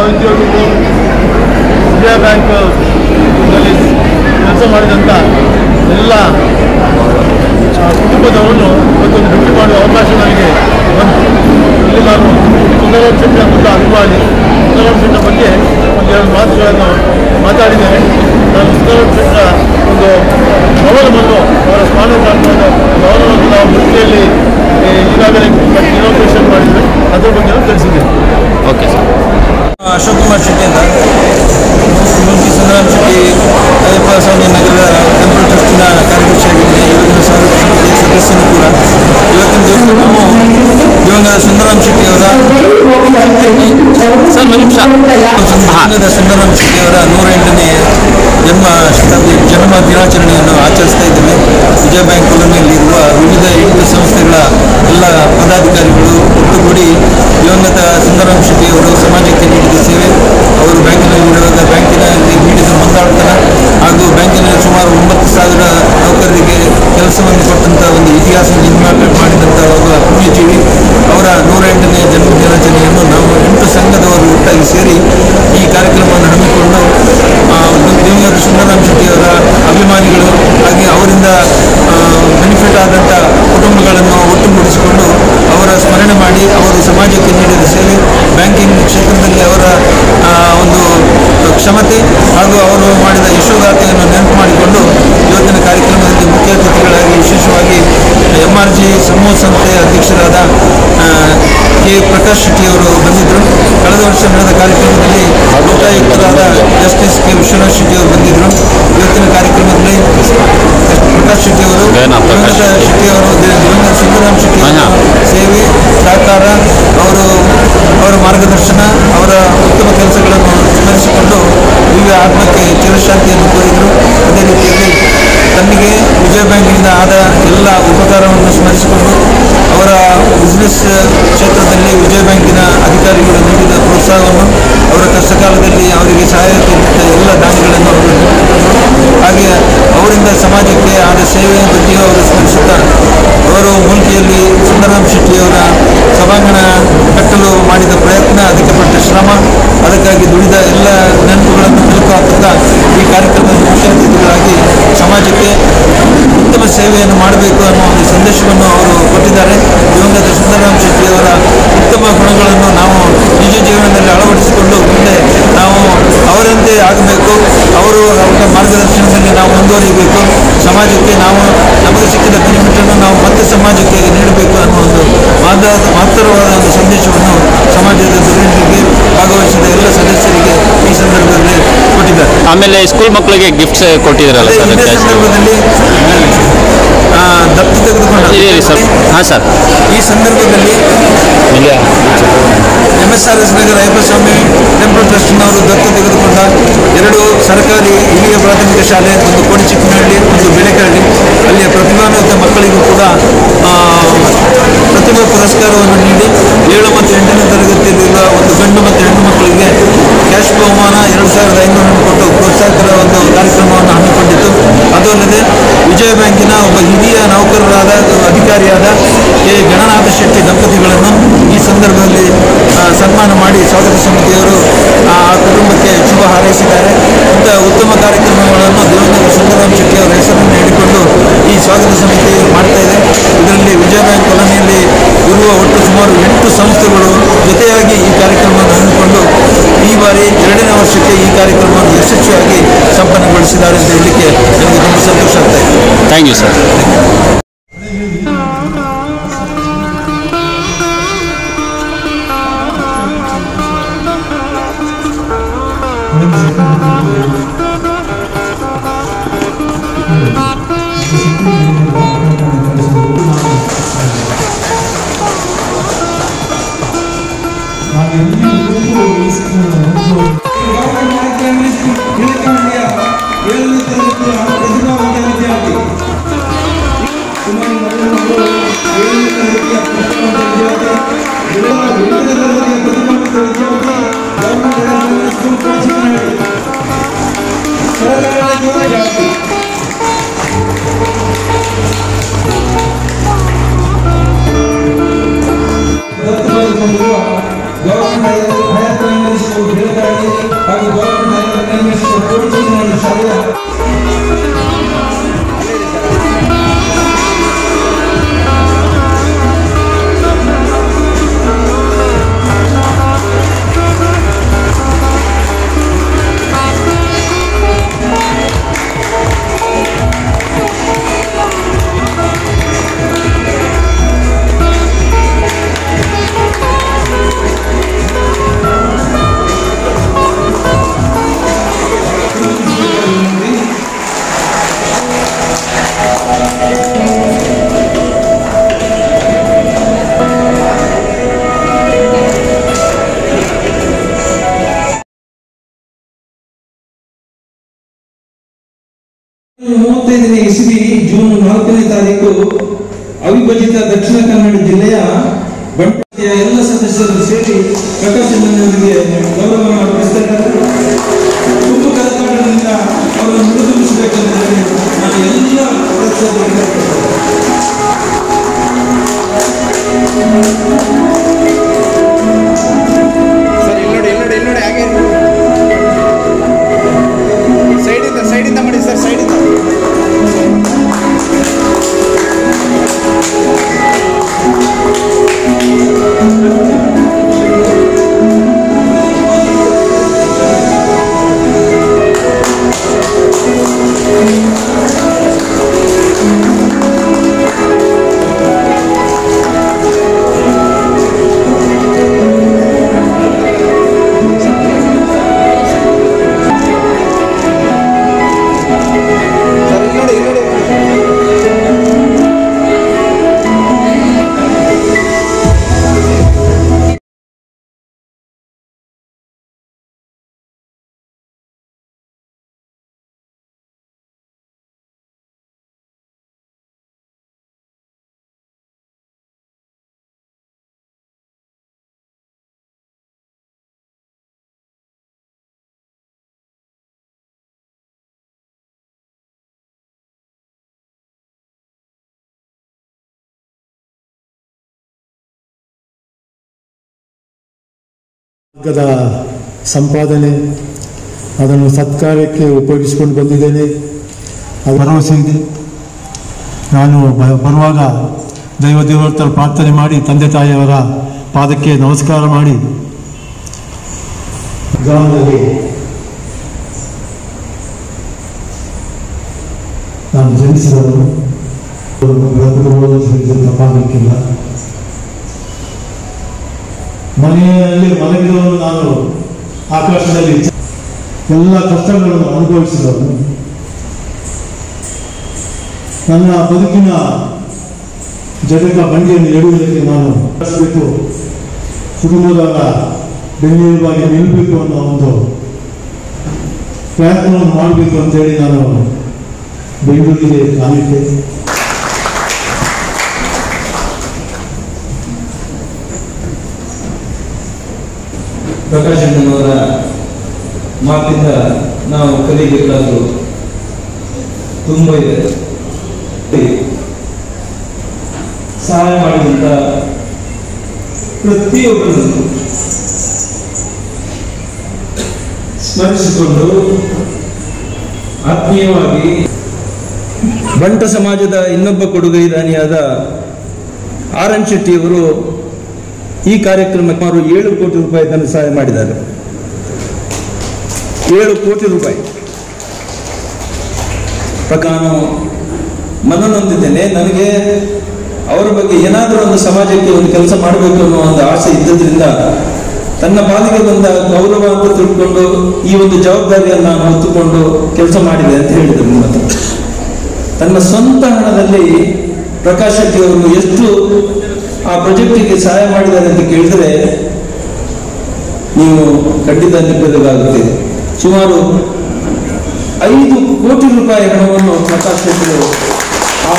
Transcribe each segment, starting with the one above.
ಸಹೋದ್ಯೋಗಿಗಳು ವಿಜಯ ಬ್ಯಾಂಕ್ ನಲ್ಲಿ ಕೆಲಸ ಮಾಡಿದಂಥ ಎಲ್ಲ ಆ, ಕುಟುಂಬದವರನ್ನು ಇವತ್ತೊಂದು ಭೇಟಿ ಮಾಡುವ ಅವಕಾಶ ನನಗೆ ಬಂತು ಇಲ್ಲಿ ನಾನು ಸುಂದರರಾಮ್ ಶೆಟ್ಟಿ ಅಂತ ಅಭಿಮಾನಿ ಸುಂದರರಾಮ್ ಶೆಟ್ಟಿ ಬಗ್ಗೆ ಒಂದೆರಡು ಮಾತುಗಳನ್ನು ಮಾತಾಡಿದ್ದೇನೆ ನಾನು ಸುಂದರರಾಮ್ ಶೆಟ್ಟರ ಒಂದು ಗೌರವವನ್ನು ಅವರ ಸ್ಮಾರಕಾರ್ಥವಾದ ಗೌರವವನ್ನು ನಾವು ಮುಟ್ಟಿಯಲ್ಲಿ ಈಗಾಗಲೇ ಇನಾಗ್ರೇಷನ್ ಮಾಡಿದ್ವಿ ಅದ್ರ ಬಗ್ಗೆ ನಾನು ತಿಳಿಸಿದ್ದೇನೆ ಓಕೆ ಸರ್ ಅಶೋಕ್ ಕುಮಾರ್ ಶೆಟ್ಟಿ ಅಂತ ಮುಲ್ಕಿ ಸಂಗ್ರಾಮ್ ಶೆಟ್ಟಿ ಅಯ್ಯಪ್ಪ ಸ್ವಾಮಿ ನಗರದ ಟೆಂಪಲ್ ಟ್ರಸ್ಟಿನ ಕಾರ್ಯದರ್ಶಿಯಾಗಿದ್ದೇನೆ ಇವತ್ತಿನ ಸಾವಿರ ಸಮಿತಿಯ ಸದಸ್ಯನು ಕೂಡ ಇವತ್ತಿನ ದಿವಸ ನಾವು ದಿವಂಗತ ಸುಂದರಾಮ್ ಶೆಟ್ಟಿ ಅವರ ಸರ್ ಒಂದು ನಿಮಿಷ ದಿವಂಗತ ಸುಂದರಾಮ್ ಶೆಟ್ಟಿ ಅವರ ನೂರ ಎಂಟನೇ ಜನ್ಮ ಶತಾಬ್ದಿ ಜನ್ಮ ದಿನಾಚರಣೆಯನ್ನು ಆಚರಿಸ್ತಾ ಇದ್ದೇವೆ ವಿಜಯ ಬ್ಯಾಂಕ್ ಕಾಲೋನಿಯಲ್ಲಿರುವ ವಿವಿಧ ಎಂಟು ಸಂಸ್ಥೆಗಳ ಎಲ್ಲ ಪದಾಧಿಕಾರಿಗಳು ಒಟ್ಟುಗೂಡಿ ದಿವಂಗತ ಸುಂದರಾಮ್ ಶೆಟ್ಟಿ ಅವರು ಸಮಾಜಕ್ಕೆ ನೀಡಿದ ಸೇವೆ ಅವರು ಬ್ಯಾಂಕಿನಲ್ಲಿರುವಾಗ ಬ್ಯಾಂಕಿನಲ್ಲಿ ನೀಡಿದ ಮುಂದಾಳತನ ಹಾಗೂ ಬ್ಯಾಂಕಿನಲ್ಲಿ ಸುಮಾರು ಒಂಬತ್ತು ಸಾವಿರ ನೌಕರರಿಗೆ ಕೆಲಸವನ್ನು ಕೊಟ್ಟಂಥ ಒಂದು ಇತಿಹಾಸ ನಿರ್ಮಾಣ ಮಾಡಿದಂಥ ಒಬ್ಬ ಪುಣ್ಯಜೀವಿ ಅವರ ನೂರ ಎಂಟನೇ ಜನ್ಮ ದಿನಾಚರಣೆಯನ್ನು ನಾವು ಎಂಟು ಸಂಘದವರು ಒಟ್ಟಾಗಿ ಸೇರಿ ಈ ಕಾರ್ಯಕ್ರಮವನ್ನು ಹಮ್ಮಿಕೊಂಡು ಆ, ದಿವಂಗತ ಸುಂದರಾಮ್ ಶೆಟ್ಟಿ ಅವರ ಅಭಿಮಾನಿಗಳು ಹಾಗೆ ಅವರಿಂದ ಬೆನಿಫಿಟ್ ಆದಂಥ ಕುಟುಂಬಗಳನ್ನು ಒಟ್ಟುಗೂಡಿಸಿಕೊಂಡು ಅವರ ಸ್ಮರಣೆ ಮಾಡಿ ಅವರು ಸಮಾಜಕ್ಕೆ ನೀಡಿದ ಸೇವೆ ಬ್ಯಾಂಕಿಂಗ್ ಕ್ಷೇತ್ರದಲ್ಲಿ ಅವರ ಆ, ಒಂದು ಕ್ಷಮತೆ ಹಾಗೂ ಅವರು ಮಾಡಿದ ಯಶೋಗಾಥೆಯನ್ನು ನೆನಪು ಮಾಡಿಕೊಂಡು ಇವತ್ತಿನ ಕಾರ್ಯಕ್ರಮದಲ್ಲಿ ಮುಖ್ಯ ಅತಿಥಿಗಳಾಗಿ ವಿಶೇಷವಾಗಿ ಎಂ ಆರ್ ಜಿ ಸಮೂಹ ಸಂಸ್ಥೆಯ ಅಧ್ಯಕ್ಷರಾದ ಆ, ಕೆ ಪ್ರಕಾಶ್ ಶೆಟ್ಟಿ ಅವರು ಬಂದಿದ್ದರು ಕಳೆದ ವರ್ಷ ನಡೆದ ಕಾರ್ಯಕ್ರಮದಲ್ಲಿ ಲೋಕಾಯುಕ್ತರಾದ ಜಸ್ಟಿಸ್ ಕೆ ವಿಶ್ವನಾಥ್ ಶೆಟ್ಟಿ ಅವರು ಬಂದಿದ್ದರು ಇವತ್ತಿನ ಕಾರ್ಯಕ್ರಮದಲ್ಲಿ ಪ್ರಕಾಶ್ ಶೆಟ್ಟಿ ಅವರು ಬೇನ ಪ್ರಕಾಶ್ ದಿವಂಗತ ಶೆಟ್ಟಿ ಅವರು ದಿ- ದಿವಂಗತ ಸುಂದರಾಮ್ ಶೆಟ್ಟಿ ಅವರ ಹಾ. ಸೇವೆ ಸಹಕಾರ ಅವರು ಅವರ ಮಾರ್ಗದರ್ಶನ ಅವರ ಉತ್ತಮ ಕೆಲಸಗಳನ್ನು ಸ್ಮರಿಸಿಕೊಂಡು ದಿವ್ಯ ಆತ್ಮಕ್ಕೆ ಚಿರಶಾಂತಿಯನ್ನು ಕೋರಿದರು ಅದೇ ರೀತಿಯಲ್ಲಿ ತಮಗೆ ವಿಜಯ ಬ್ಯಾಂಕಿನಿಂದ ಆದ ಎಲ್ಲ ಉಪಕಾರವನ್ನು ಸ್ಮರಿಸಿಕೊಂಡು ಅವರ ಬಿಸ್ನೆಸ್ ಕ್ಷೇತ್ರದಲ್ಲಿ ವಿಜಯ ಬ್ಯಾಂಕಿನ ಅಧಿಕಾರಿಗಳು ನೀಡಿದ ಪ್ರೋತ್ಸಾಹವನ್ನು ಅವರ ಕಷ್ಟಕಾಲದಲ್ಲಿ ಅವರಿಗೆ ಸಹಾಯಕ್ಕೆ ನೀಡಿದ ಎಲ್ಲ ದಾನಿಗಳನ್ನು ಅವರು ನೆನಪಿಸಿಕೊಂಡರು. ಹಾಗೆ ಅವರಿಂದ ಸಮಾಜಕ್ಕೆ ಆದ ಸೇವೆಯ ಬಗ್ಗೆಯೂ ಅವರು ಸ್ಮರಿಸುತ್ತಾ ಅವರು ಮುಲ್ಕಿಯಲ್ಲಿ ಸುಂದರರಾಮ್ ಶೆಟ್ಟಿಯವರ ಸಭಾಂಗಣ ಕಟ್ಟಲು ಮಾಡಿದ ಪ್ರಯತ್ನ ಅದಕ್ಕೆ ಪಟ್ಟ ಶ್ರಮ ಅದಕ್ಕಾಗಿ ದುಡಿದ ಎಲ್ಲ ನೆನಪುಗಳನ್ನು ಮೆಲುಕು ಹಾಕುತ್ತಾ ಈ ಕಾರ್ಯಕ್ರಮದ ಮುಖ್ಯ ಅತಿಥಿಗಳಾಗಿ ಸಮಾಜಕ್ಕೆ ಉತ್ತಮ ಸೇವೆಯನ್ನು ಮಾಡಬೇಕು ಅನ್ನೋ ಒಂದು ಸಂದೇಶವನ್ನು ಅವರು ಕೊಟ್ಟಿದ್ದಾರೆ ದಿವಂಗತ ಸುಂದರರಾಮ್ ಶೆಟ್ಟಿಯವರ ಉತ್ತಮ ಗುಣಗಳನ್ನು ನಾವು ನಿಜ ಜೀವನದಲ್ಲಿ ಅಳವಡಿಸಿಕೊಂಡು ಮುಂದೆ ನಾವು ಅವರಂತೆ ಆಗಬೇಕು ಅವರು ಅವರ ಮಾರ್ಗದರ್ಶನದಲ್ಲಿ ನಾವು ಮುಂದುವರಿಯಬೇಕು ಸಮಾಜಕ್ಕೆ ನಾವು ನಮಗೆ ಸಿಕ್ಕಿದ ಬೆನಿಫಿಟನ್ನು ನಾವು ಮತ್ತೆ ಸಮಾಜಕ್ಕೆ ನೀಡಬೇಕು ಅನ್ನೋ ಒಂದು ಮಾದ ಮಹತ್ತರವಾದ ಒಂದು ಸಂದೇಶವನ್ನು ಸಮಾಜದ ಧುರೀಣರಿಗೆ ಭಾಗವಹಿಸಿದ ಎಲ್ಲ ಸದಸ್ಯರಿಗೆ ಈ ಸಂದರ್ಭದಲ್ಲಿ ಕೊಟ್ಟಿದ್ದಾರೆ ಆಮೇಲೆ ಸ್ಕೂಲ್ ಮಕ್ಕಳಿಗೆ ಗಿಫ್ಟ್ಸ್ ಕೊಟ್ಟಿದ್ದೀರಲ್ಲ ಅದೇ ಸರ್ ಇದೇ ಕ್ಯಾಶ್ ಸಂದರ್ಭದಲ್ಲಿ ಆ, ದತ್ತು ತೆಗೆದುಕೊಂಡ ಇರಿ ಸರ್ ಹಾಂ ಸರ್ ಈ ಸಂದರ್ಭದಲ್ಲಿ M S R S Nagar Ayyappa Swami temple ಟ್ರಸ್ಟ್ನವರು ದತ್ತು ತೆಗೆದುಕೊಂಡ ಎರಡು ಸರ್ಕಾರಿ ಹಿರಿಯ ಪ್ರಾಥಮಿಕ ಶಾಲೆ ಒಂದು ಕೋಡಿಚಿಕ್ಕನಹಳ್ಳಿ ಒಂದು ಬೆಳೆಕರಳ್ಳಿ ಅಲ್ಲಿಯ ಪ್ರತಿಭಾನ್ವಿತ ಮಕ್ಕಳಿಗೂ ಕೂಡ ಆ, ಪ್ರತಿಭಾ ಪುರಸ್ಕಾರವನ್ನು ನೀಡಿ ಏಳು ಮತ್ತು ಎಂಟನೇ ತರಗತಿಯಲ್ಲಿರುವ ಒಂದು ಗಂಡು ಮತ್ತು ಹೆಣ್ಣು ಮಕ್ಕಳಿಗೆ ಕ್ಯಾಶ್ ಬಹುಮಾನ ಎರಡು ಸಾವಿರದ ಐನೂರನ್ನು ಕೊಟ್ಟು ಪ್ರೋತ್ಸಾಹಕರ ಒಂದು ಕಾರ್ಯಕ್ರಮವನ್ನು ಹಮ್ಮಿಕೊಂಡಿತ್ತು ಅದು ಅಲ್ಲದೆ ವಿಜಯ ಬ್ಯಾಂಕಿನ ಒಬ್ಬ ಹಿರಿಯ ನೌಕರರಾದ ಅಧಿಕಾರಿಯಾದ ಕೆ ಗಣನಾಥ ಶೆಟ್ಟಿ ದಂಪತಿಗಳನ್ನು ಈ ಸಂದರ್ಭದಲ್ಲಿ ಆ, ಸನ್ಮಾನ ಮಾಡಿ ಸ್ವಾಗತ ಸಮಿತಿಯವರು ಆ ಕುಟುಂಬಕ್ಕೆ ಶುಭ ಹಾರೈಸಿದ್ದಾರೆ ಇಂಥ ಉತ್ತಮ ಕಾರ್ಯಕ್ರಮಗಳನ್ನು ದಿವಂಗತ ಸುಂದರಾಮ್ ಶೆಟ್ಟಿ ಅವರ ಹೆಸರನ್ನು ಹೇಳಿಕೊಂಡು ಈ ಸ್ವಾಗತ ಸಮಿತಿ ಮಾಡ್ತಾ ಇದೆ ಇದರಲ್ಲಿ ವಿಜಯ ಬ್ಯಾಂಕ್ ಕಾಲೋನಿಯಲ್ಲಿ ಇರುವ ಒಟ್ಟು ಸುಮಾರು ಎಂಟು ಸಂಸ್ಥೆಗಳು ಜೊತೆಯಾಗಿ ಈ ಕಾರ್ಯಕ್ರಮವನ್ನು ಹಮ್ಮಿಕೊಂಡು ಈ ಬಾರಿ ಎರಡನೇ ವರ್ಷಕ್ಕೆ ಈ ಕಾರ್ಯಕ್ರಮವನ್ನು ಯಶಸ್ವಿಯಾಗಿ ಸಂಪನ್ನಗೊಳಿಸಿದ್ದಾರೆ ಅಂತ ಹೇಳಲಿಕ್ಕೆ ನನಗೆ ತುಂಬ ಸಂತೋಷ ಆಗ್ತಾ ಇದೆ ಥ್ಯಾಂಕ್ ಯು ಸರ್ ಗೌರವ ಹಾಗೂ ಬೆಳಗಾವಿ ಹಾಗೂ ಗೌರ್ಮೆಂಟ್ ಹೈಯರ್ ಸೆಕೆಂಡರಿ ಕೋಚಿಂಗ್ ಶಾಲೆಯ ಮೂವತ್ತೈದನೇ ಇಸವಿ ಜೂನ್ ನಾಲ್ಕನೇ ತಾರೀಕು ಅವಿಭಜಿತ ದಕ್ಷಿಣ ಕನ್ನಡ ಜಿಲ್ಲೆಯ ಬಂಟೆಯ ಎಲ್ಲ ಸದಸ್ಯರು ಸೇರಿ ಪ್ರಕಾಶ್ ಅವರಿಗೆ ಗೌರವವನ್ನು ಅರ್ಪಿಸ್ತಾ ಇದ್ದಾರೆ ತುಂಬ ಕರ್ನಾಟಕದಿಂದ ಅವರನ್ನು ಮೃದುಗೊಳಿಸಬೇಕಂತ ಹೇಳಿ ನಾನು ಎಲ್ಲ ಸದಸ್ಯರಿಗೆ ಕೇಳ್ಕೊಳ್ತೇನೆ. ಸರ್ ಇಲ್ಲಿ ನೋಡಿ ಇಲ್ಲಿ ನೋಡಿ ಇಲ್ಲಿ ನೋಡಿ ಹಾಗೆ ಸೈಡಿಂದ ಸೈಡಿಂದ ಮಾಡಿ ಸರ್ ಸೈಡಿಂದ ಸರ್ ಇಲ್ಲಿ ನೋಡಿ ಇಲ್ಲಿ ನೋಡಿ ವರ್ಗದ ಸಂಪಾದನೆ ಅದನ್ನು ಸತ್ಕಾರ್ಯಕ್ಕೆ ಉಪಯೋಗಿಸಿಕೊಂಡು ಬಂದಿದ್ದೇನೆ ಅದು ಭರವಸೆ ಇದೆ ನಾನು ಬ- ಬರುವಾಗ ದೈವ ದೇವರ ಪ್ರಾರ್ಥನೆ ಮಾಡಿ ತಂದೆ ತಾಯಿಯವರ ಪಾದಕ್ಕೆ ನಮಸ್ಕಾರ ಮಾಡಿ ಗ್ರಾಮದಲ್ಲಿ ನಾನು ಜನಿಸಿದವರು ತಪ್ಪಾಗಲಿಕ್ಕಿಲ್ಲ ಮನೆಯಲ್ಲಿ ಮಲಗಿದವರು ನಾನು ಆಕಾಶದಲ್ಲಿ ಎಲ್ಲ ಕಷ್ಟಗಳನ್ನು ಅನುಭವಿಸಿದವನು ನನ್ನ ಬದುಕಿನ ಜಗದ ಬಂಡಿಯನ್ನು ಎಡುವುದಕ್ಕೆ ನಾನು ಕಳಿಸಬೇಕು ಕುಟುಂಬದವರ ಬೆನ್ನೆಲುಬಾಗಿ ನಿಲ್ಲಬೇಕು ಅನ್ನೋ ಒಂದು ಪ್ರಯತ್ನವನ್ನು ಮಾಡಬೇಕು ಅಂತೇಳಿ ನಾನು ಬೆಂಗಳೂರಿಗೆ ಕಾಲಿಟ್ಟೆ ಪ್ರಕಾಶ್ ಅಣ್ಣನವರ ಮಾತಿಂದ ನಾವು ಕಲಿಬೇಕಾದ್ದು ತುಂಬ ಇದೆ ಸಹಾಯ ಮಾಡಿದಂಥ ಪ್ರತಿಯೊಬ್ಬರನ್ನು ಸ್ಮರಿಸಿಕೊಂಡು ಆತ್ಮೀಯವಾಗಿ ಬಂಟ ಸಮಾಜದ ಇನ್ನೊಬ್ಬ ಕೊಡುಗೈದಾನಿಯಾದ ಆರ್ ಎನ್ ಶೆಟ್ಟಿಯವರು ಈ ಕಾರ್ಯಕ್ರಮಕ್ಕೆ ಸುಮಾರು ಏಳು ಕೋಟಿ ರೂಪಾಯಿ ಧನ ಸಹಾಯ ಮಾಡಿದ್ದಾರೆ ಏಳು ಕೋಟಿ ರೂಪಾಯಿ ನಾನು ಮನನೊಂದಿದ್ದೇನೆ ನನಗೆ ಅವರ ಬಗ್ಗೆ ಏನಾದರೂ ಒಂದು ಸಮಾಜಕ್ಕೆ ಒಂದು ಕೆಲಸ ಮಾಡಬೇಕು ಅನ್ನೋ ಒಂದು ಆಸೆ ಇದ್ದದ್ರಿಂದ ತನ್ನ ಪಾಲಿಗೆ ಬಂದ ಗೌರವ ಅಂತ ತಿಳ್ಕೊಂಡು ಈ ಒಂದು ಜವಾಬ್ದಾರಿಯನ್ನು ನಾನು ಹೊತ್ತುಕೊಂಡು ಕೆಲಸ ಮಾಡಿದೆ ಅಂತ ಹೇಳಿದರು ನಿಮ್ಮ ಹತ್ರ. ತನ್ನ ಸ್ವಂತ ಹಣದಲ್ಲಿ ಪ್ರಕಾಶ್ ಶೆಟ್ಟಿ ಅವರು ಎಷ್ಟು ಆ ಪ್ರಾಜೆಕ್ಟಿಗೆ ಸಹಾಯ ಮಾಡಿದ್ದಾರೆ ಅಂತ ಕೇಳಿದರೆ ನೀವು ಖಂಡಿತ ನಿಬ್ಬೆರಗಾಗುತ್ತೆ ಸುಮಾರು ಐದು ಕೋಟಿ ರೂಪಾಯಿ ಹಣವನ್ನು ಪ್ರಕಾಶ್ ಶೆಟ್ಟಿ ಅವರು ಆ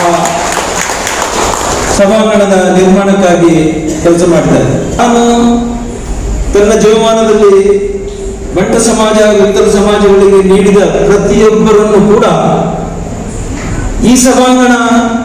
ಸಭಾಂಗಣದ ನಿರ್ಮಾಣಕ್ಕಾಗಿ ಕೆಲಸ ಮಾಡಿದ್ದಾರೆ ನಾನು ತನ್ನ ಜೀವಮಾನದಲ್ಲಿ ಬಂಟ ಸಮಾಜ ಹಾಗೂ ಇತರ ಸಮಾಜಗಳಿಗೆ ನೀಡಿದ ಪ್ರತಿಯೊಬ್ಬರನ್ನು ಕೂಡ ಈ ಸಭಾಂಗಣ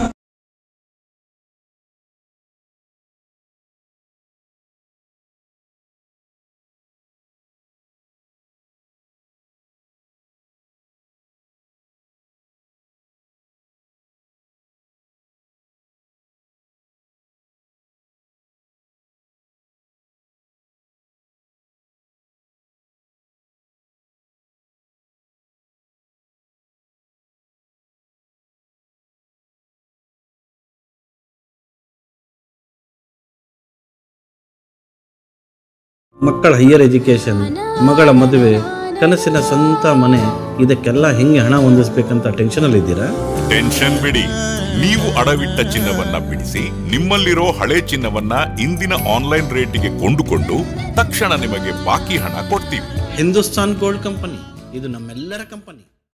ಮಕ್ಕಳ ಹೈಯರ್ ಎಜುಕೇಷನ್ ಮಗಳ ಮದುವೆ ಕನಸಿನ ಸ್ವಂತ ಮನೆ ಇದಕ್ಕೆಲ್ಲ ಹೆಂಗೆ ಹಣ ಹೊಂದಿಸ್ಬೇಕಂತ ಟೆನ್ಷನಲ್ಲಿದ್ದೀರಾ ಟೆನ್ಷನ್ ಬಿಡಿ ನೀವು ಅಡವಿಟ್ಟ ಚಿನ್ನವನ್ನ ಬಿಡಿಸಿ ನಿಮ್ಮಲ್ಲಿರೋ ಹಳೆ ಚಿನ್ನವನ್ನ ಇಂದಿನ ಆನ್ಲೈನ್ ರೇಟಿಗೆ ಕೊಂಡುಕೊಂಡು ತಕ್ಷಣ ನಿಮಗೆ ಬಾಕಿ ಹಣ ಕೊಡ್ತೀವಿ ಹಿಂದೂಸ್ತಾನ್ ಗೋಲ್ಡ್ ಕಂಪನಿ ಇದು ನಮ್ಮೆಲ್ಲರ ಕಂಪನಿ